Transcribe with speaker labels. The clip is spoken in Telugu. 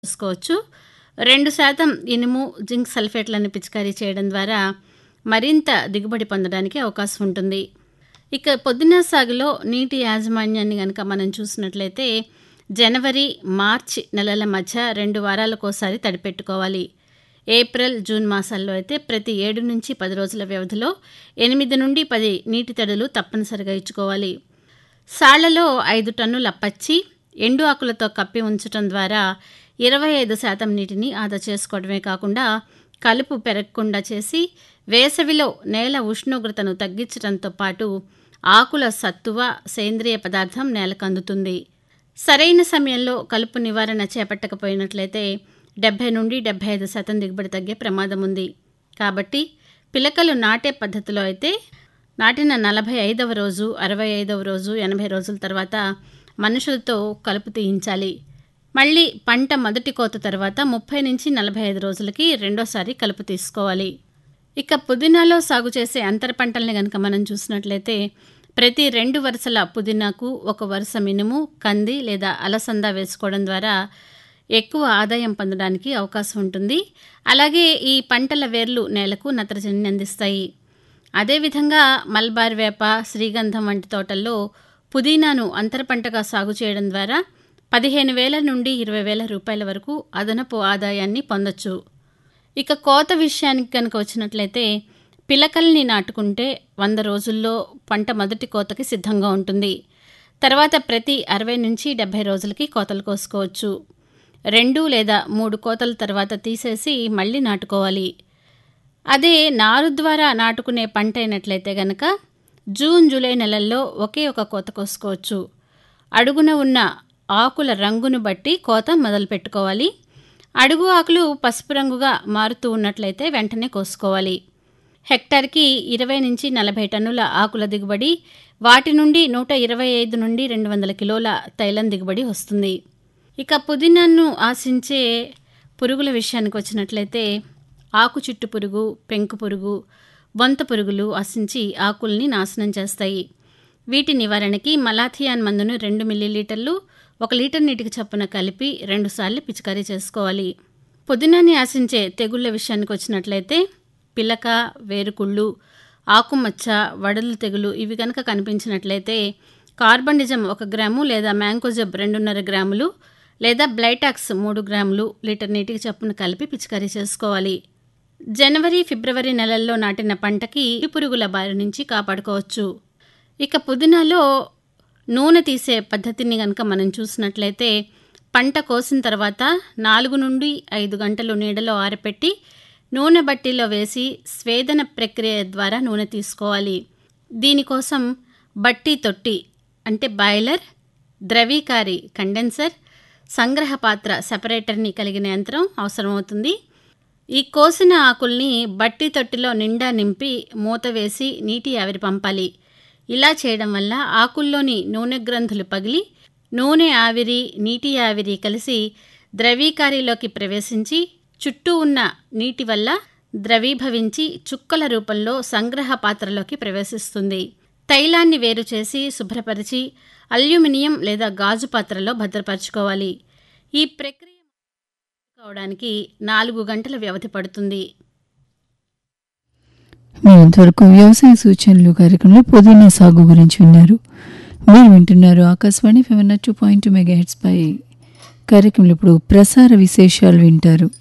Speaker 1: చేసుకోవచ్చు రెండు శాతం ఇనుము జింక్ సల్ఫేట్లను పిచికారీ చేయడం ద్వారా మరింత దిగుబడి పొందడానికి అవకాశం ఉంటుంది ఇక పొద్దున సాగులో నీటి యాజమాన్యాన్ని కనుక మనం చూసినట్లయితే జనవరి మార్చి నెలల మధ్య రెండు వారాలకోసారి తడిపెట్టుకోవాలి ఏప్రిల్ జూన్ మాసాల్లో అయితే ప్రతి ఏడు నుంచి పది రోజుల వ్యవధిలో ఎనిమిది నుండి పది నీటి తడులు తప్పనిసరిగా ఇచ్చుకోవాలి సాళ్లలో ఐదు టన్నుల పచ్చి ఎండు ఆకులతో కప్పి ఉంచటం ద్వారా ఇరవై ఐదు శాతం నీటిని ఆదా చేసుకోవడమే కాకుండా కలుపు పెరగకుండా చేసి వేసవిలో నేల ఉష్ణోగ్రతను తగ్గించడంతో పాటు ఆకుల సత్తువ సేంద్రియ పదార్థం నేలకు అందుతుంది సరైన సమయంలో కలుపు నివారణ చేపట్టకపోయినట్లయితే డెబ్బై నుండి డెబ్బై ఐదు శాతం దిగుబడి తగ్గే ప్రమాదం ఉంది కాబట్టి పిలకలు నాటే పద్ధతిలో అయితే నాటిన నలభై ఐదవ రోజు అరవై ఐదవ రోజు ఎనభై రోజుల తర్వాత మనుషులతో కలుపు తీయించాలి మళ్ళీ పంట మొదటి కోత తర్వాత ముప్పై నుంచి నలభై ఐదు రోజులకి రెండోసారి కలుపు తీసుకోవాలి ఇక పుదీనాలో సాగు చేసే అంతర పంటల్ని కనుక మనం చూసినట్లయితే ప్రతి రెండు వరుసల పుదీనాకు ఒక వరుస మినుము కంది లేదా అలసంద వేసుకోవడం ద్వారా ఎక్కువ ఆదాయం పొందడానికి అవకాశం ఉంటుంది అలాగే ఈ పంటల వేర్లు నేలకు నత్రజనిని అందిస్తాయి అదేవిధంగా మల్బార్ వేప శ్రీగంధం వంటి తోటల్లో పుదీనాను అంతర పంటగా సాగు చేయడం ద్వారా పదిహేను వేల నుండి ఇరవై వేల రూపాయల వరకు అదనపు ఆదాయాన్ని పొందొచ్చు ఇక కోత విషయానికి కనుక వచ్చినట్లయితే పిలకల్ని నాటుకుంటే వంద రోజుల్లో పంట మొదటి కోతకి సిద్ధంగా ఉంటుంది తర్వాత ప్రతి అరవై నుంచి డెబ్బై రోజులకి కోతలు కోసుకోవచ్చు రెండు లేదా మూడు కోతల తర్వాత తీసేసి మళ్ళీ నాటుకోవాలి అదే నారు ద్వారా నాటుకునే పంట అయినట్లయితే గనక జూన్ జూలై నెలల్లో ఒకే ఒక కోత కోసుకోవచ్చు అడుగున ఉన్న ఆకుల రంగును బట్టి కోత మొదలు పెట్టుకోవాలి అడుగు ఆకులు పసుపు రంగుగా మారుతూ ఉన్నట్లయితే వెంటనే కోసుకోవాలి హెక్టార్కి ఇరవై నుంచి నలభై టన్నుల ఆకుల దిగుబడి వాటి నుండి నూట ఇరవై ఐదు నుండి రెండు వందల కిలోల తైలం దిగుబడి వస్తుంది ఇక పుదీనాను ఆశించే పురుగుల విషయానికి వచ్చినట్లయితే ఆకు చుట్టు పురుగు పెంకు పురుగు బొంత పురుగులు ఆశించి ఆకుల్ని నాశనం చేస్తాయి వీటి నివారణకి మలాథియాన్ మందును రెండు మిల్లీలీటర్లు ఒక లీటర్ నీటికి చప్పున కలిపి రెండుసార్లు పిచికారీ చేసుకోవాలి పుదీనాన్ని ఆశించే తెగుళ్ల విషయానికి వచ్చినట్లయితే పిలక వేరుకుళ్ళు ఆకుమచ్చ వడలు తెగులు ఇవి కనుక కనిపించినట్లయితే కార్బండిజం ఒక గ్రాము లేదా మ్యాంకోజబ్ రెండున్నర గ్రాములు లేదా బ్లైటాక్స్ మూడు గ్రాములు లీటర్ నీటికి చప్పున కలిపి పిచికారీ చేసుకోవాలి జనవరి ఫిబ్రవరి నెలల్లో నాటిన పంటకి ఈ పురుగుల బారి నుంచి కాపాడుకోవచ్చు ఇక పుదీనాలో నూనె తీసే పద్ధతిని కనుక మనం చూసినట్లయితే పంట కోసిన తర్వాత నాలుగు నుండి ఐదు గంటలు నీడలో ఆరపెట్టి నూనె బట్టీలో వేసి స్వేదన ప్రక్రియ ద్వారా నూనె తీసుకోవాలి దీనికోసం బట్టి తొట్టి అంటే బాయిలర్ ద్రవీకారి కండెన్సర్ సంగ్రహ పాత్ర సెపరేటర్ని కలిగిన యంత్రం అవసరమవుతుంది ఈ కోసిన ఆకుల్ని బట్టి తొట్టిలో నిండా నింపి మూత వేసి నీటి ఆవిరి పంపాలి ఇలా చేయడం వల్ల ఆకుల్లోని నూనె గ్రంథులు పగిలి నూనె ఆవిరి నీటి ఆవిరి కలిసి ద్రవీకారిలోకి ప్రవేశించి చుట్టూ ఉన్న నీటి వల్ల ద్రవీభవించి చుక్కల రూపంలో సంగ్రహ పాత్రలోకి ప్రవేశిస్తుంది తైలాన్ని వేరు చేసి శుభ్రపరిచి అల్యూమినియం లేదా గాజు పాత్రలో భద్రపరచుకోవాలి ఈ ప్రక్రియ కావడానికి నాలుగు గంటల వ్యవధి పడుతుంది
Speaker 2: మీ ఇంతవరకు వ్యవసాయ సూచనలు కార్యక్రమంలో పుదీనా సాగు గురించి విన్నారు మీరు వింటున్నారు ఆకాశవాణి ఫెవెన్ టూ పాయింట్ మెగా హెడ్స్ పై కార్యక్రమంలో ఇప్పుడు ప్రసార విశేషాలు వింటారు